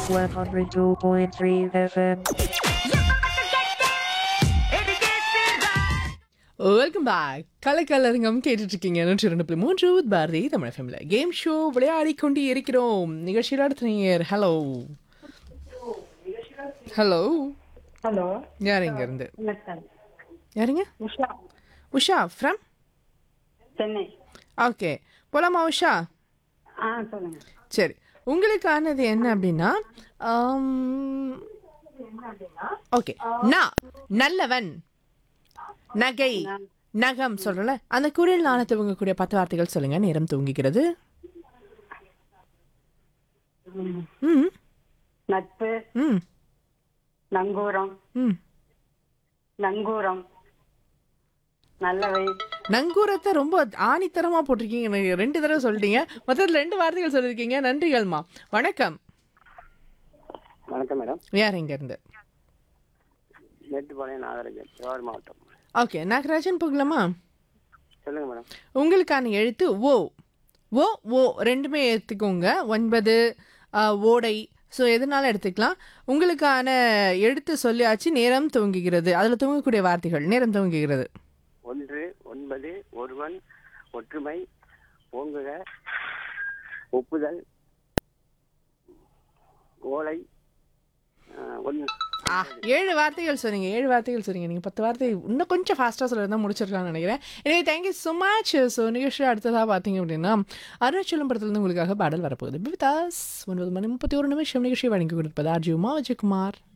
102.3 FM. Welcome back கலக்கலரங்கம் கேட்டுட்டு இருக்கீங்க நூற்றி ரெண்டு புள்ளி மூன்று Bharathi Tamil family game show விளையாடி கொண்டு இருக்கிறோம் நிகழ்ச்சியில் அடுத்த நேயர் ஹலோ ஹலோ ஹலோ யார் இங்க இருந்து வணக்கம் யாருங்க உஷா உஷா ஃப்ரம் சென்னை ஓகே போலாமா உஷா ஆ சொல்லுங்க சரி உங்களுக்கானது என்ன அப்படின்னா ஓகே நான் நல்லவன் நகை நகம் சொல்றல அந்த குரல் நாண துவங்கக்கூடிய பத்து வார்த்தைகள் சொல்லுங்க நேரம் தூங்குகிறது ம் நட்பு ம் நங்கூரம் ம் நங்கூரம் நல்லவை நங்கூரத்தை ரொம்ப ஆணித்தரமா போட்டிருக்கீங்க எனக்கு ரெண்டு தடவை சொல்லிட்டீங்க மொத்தத்தில் ரெண்டு வார்த்தைகள் சொல்லியிருக்கீங்க நன்றிகள்மா வணக்கம் வணக்கம் மேடம் யார் இங்க இருந்து மேட்டுப்பாளையம் நாகராஜன் திருவாரூர் மாவட்டம் ஓகே நாகராஜன் போகலாமா சொல்லுங்க மேடம் உங்களுக்கான எழுத்து ஓ ஓ ஓ ரெண்டுமே எடுத்துக்கோங்க ஒன்பது ஆ, ஓடை ஸோ எதுனாலும் எடுத்துக்கலாம் உங்களுக்கான எழுத்து சொல்லியாச்சு நேரம் துவங்குகிறது அதில் துவங்கக்கூடிய வார்த்தைகள் நேரம் துவங்குகிறது ஒன்று ஒன்பது ஒருவன் ஒற்றுமை ஓங்குக ஒப்புதல் ஓலை ஆஹ், ஒன் ஆ ஏழு வார்த்தைகள் சொன்னீங்க ஏழு வார்த்தைகள் சொன்னீங்க நீங்கள் பத்து வார்த்தை இன்னும் கொஞ்சம் ஃபாஸ்ட்டாக சொல்ல தான் முடிச்சிருக்கலாம்னு நினைக்கிறேன் எனவே தேங்க்யூ ஸோ மச் ஸோ நிகழ்ச்சி அடுத்ததாக பார்த்தீங்க அப்படின்னா அருணாச்சலம் படத்துலேருந்து உங்களுக்காக பாடல் வரப்போகுது பிவிதாஸ் ஒன்பது மணி முப்பத்தி ஒரு நிமிஷம் நிகழ்ச்சி வழங்கி கொடுப்பது ஆர்ஜி உமா விஜயகுமார்